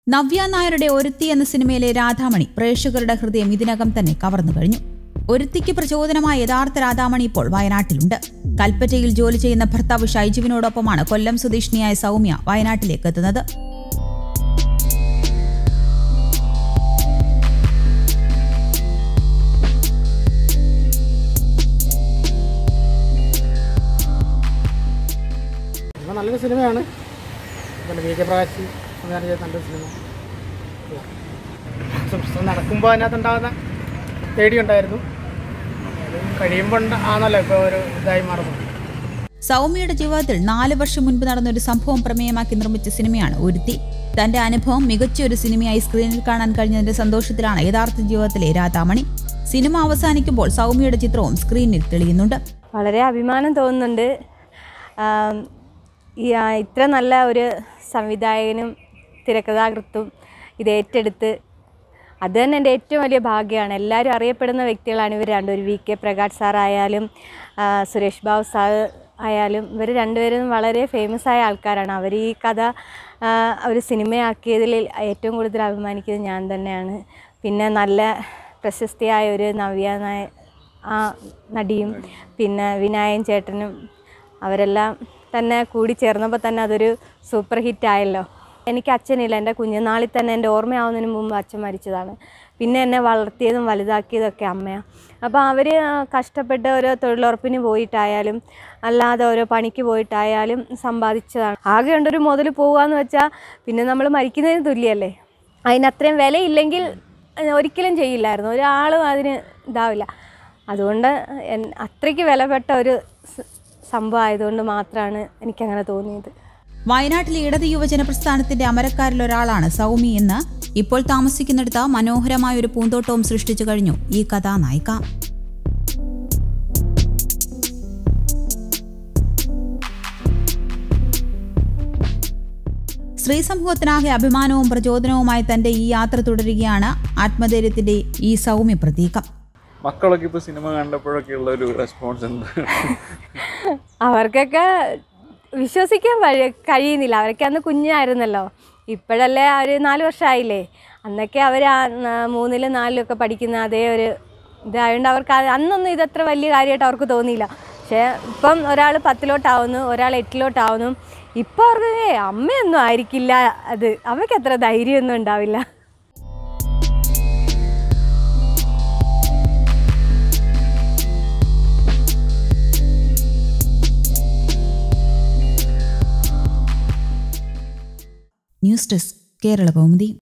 നവ്യ നായരുടെ ഒരുത്തി എന്ന സിനിമയിലെ രാധാമണി പ്രേക്ഷകരുടെ ഹൃദയം ഇതിനകം തന്നെ കവർന്നു കഴിഞ്ഞു ഒരുത്തിക്ക് പ്രചോദനമായ യഥാർത്ഥ രാധാമണി ഇപ്പോൾ വയനാട്ടിലുണ്ട് കൽപ്പറ്റയിൽ ജോലി ചെയ്യുന്ന ഭർത്താവ് ഷൈജുവിനോടൊപ്പമാണ് കൊല്ലം സ്വദേശിനിയായ സൗമ്യ വയനാട്ടിലേക്ക് എത്തുന്നത് സിനിമ നല്ലൊരു സിനിമയാണ് പിന്നെ വി കെ പ്രകാശ് സംവിധാനം ചെയ്ത നല്ലൊരു സിനിമ സം- നടക്കുമ്പോൾ അതിനകത്തുണ്ടാകുന്ന പേടിയുണ്ടായിരുന്നു അത് കഴിയുമ്പോൾ ഉണ്ട്- ആണല്ലോ ഇപ്പോൾ ഒരു ഇതായി മാറുന്നത് സൗമ്യയുടെ ജീവിതത്തിൽ നാല് വർഷം മുൻപ് നടന്ന ഒരു സംഭവം പ്രമേയമാക്കി നിർമ്മിച്ച സിനിമയാണ് ഒരുത്തി തന്റെ അനുഭവം മികച്ച ഒരു സിനിമയായി സ്ക്രീനിൽ കാണാൻ കഴിഞ്ഞതിന്റെ സന്തോഷത്തിലാണ് യഥാർത്ഥ ജീവിതത്തിലെ രാധാമണി സിനിമ അവസാനിക്കുമ്പോൾ സൗമ്യയുടെ ചിത്രവും സ്ക്രീനിൽ തെളിയുന്നുണ്ട് വളരെ അഭിമാനം തോന്നുന്നുണ്ട് ആം, ഈ ആ, ഇത്ര നല്ല ഒരു സംവിധായകനും തിരക്കഥാകൃത്തും ഇത് ഏറ്റെടുത്ത് അത് തന്നെ എൻ്റെ ഏറ്റവും വലിയ ഭാഗ്യമാണ് എല്ലാവരും അറിയപ്പെടുന്ന വ്യക്തികളാണ് ഇവർ രണ്ടുപേരും വി കെ പ്രകാശ് സാർ ആയാലും ആ, സുരേഷ് ബാബു സാർ ആയാലും ഇവർ രണ്ടുപേരും വളരെ ഫേമസ് ആയ ആൾക്കാരാണ് അവർ ഈ കഥ ആ, ഒരു സിനിമയാക്കിയതിൽ ഏറ്റവും കൂടുതൽ അഭിമാനിക്കുന്നത് ഞാൻ തന്നെയാണ് പിന്നെ നല്ല പ്രശസ്തിയായ ഒരു നവ്യ നായ ആ നടിയും പിന്നെ വിനായകൻ ചേട്ടനും അവരെല്ലാം തന്നെ കൂടി ചേർന്നപ്പോൾ തന്നെ അതൊരു സൂപ്പർ ഹിറ്റ് ആയല്ലോ എനിക്ക് അച്ഛനില്ല എൻ്റെ കുഞ്ഞുനാളിൽ തന്നെ എൻ്റെ ഓർമ്മയാവുന്നതിന് മുമ്പ് അച്ഛൻ മരിച്ചതാണ് പിന്നെ എന്നെ വളർത്തിയതും വലുതാക്കിയതൊക്കെ അമ്മയാണ് അപ്പോൾ അവർ കഷ്ടപ്പെട്ട് ഓരോ തൊഴിലുറപ്പിന് പോയിട്ടായാലും അല്ലാതെ ഓരോ പണിക്ക് പോയിട്ടായാലും സമ്പാദിച്ചതാണ് ആകെ ഉണ്ടൊരു മുതൽ പോകാന്ന് വെച്ചാൽ പിന്നെ നമ്മൾ മരിക്കുന്നതിന് തുല്യമല്ലേ അതിനത്രയും വിലയില്ലെങ്കിൽ ഏഹ്, ഒരിക്കലും ചെയ്യില്ലായിരുന്നു ഒരാളും അതിന് ഇതാവില്ല അതുകൊണ്ട് എൻ- അത്രയ്ക്ക് വിലപ്പെട്ട ഒരു സ- സംഭവം ആയതുകൊണ്ട് മാത്രമാണ് എനിക്കങ്ങനെ തോന്നിയത് വയനാട്ടിലെ ഇടത് യുവജന പ്രസ്ഥാനത്തിന്റെ അമരക്കാരിൽ ഒരാളാണ് സൗമി എന്ന് ഇപ്പോൾ താമസിക്കുന്നിടത്ത് മനോഹരമായ ഒരു പൂന്തോട്ടവും സൃഷ്ടിച്ചു കഴിഞ്ഞു ഈ കഥാനായിക സ്ത്രീ സമൂഹത്തിനാകെ അഭിമാനവും പ്രചോദനവുമായി തന്റെ ഈ യാത്ര തുടരുകയാണ് ആത്മധൈര്യത്തിന്റെ ഈ സൗമ്യ പ്രതീകം മക്കളൊക്കെ ഇപ്പോൾ സിനിമ കണ്ടപ്പോഴൊക്കെ ഉള്ള ഒരു റെസ്പോൺസ് എന്ത് അവർക്കൊക്കെ വിശ്വസിക്കാൻ വഴി- കഴിയുന്നില്ല അവരൊക്കെ അന്ന് കുഞ്ഞായിരുന്നല്ലോ ഇപ്പോഴല്ലേ അവർ നാല് വർഷമായില്ലേ അന്നൊക്കെ അവർ ആ ന- മൂന്നിലും നാലിലും ഒക്കെ പഠിക്കുന്ന അതേ ഒരു ഇതായതുകൊണ്ട് അവർക്ക് അത് അന്നൊന്നും ഇതത്ര വലിയ കാര്യമായിട്ട് അവർക്ക് തോന്നിയില്ല പക്ഷേ ഇപ്പം ഒരാൾ പത്തിലോട്ടാവുന്നു ഒരാൾ എട്ടിലോട്ടാവുന്നു ഇപ്പം അവർക്ക് "ഏയ് അമ്മയൊന്നും ആയിരിക്കില്ല അത് അവർക്ക് അത്ര ധൈര്യമൊന്നും ഉണ്ടാവില്ല ന്യൂസ് ഡെസ്ക് കേരള കൗമുദി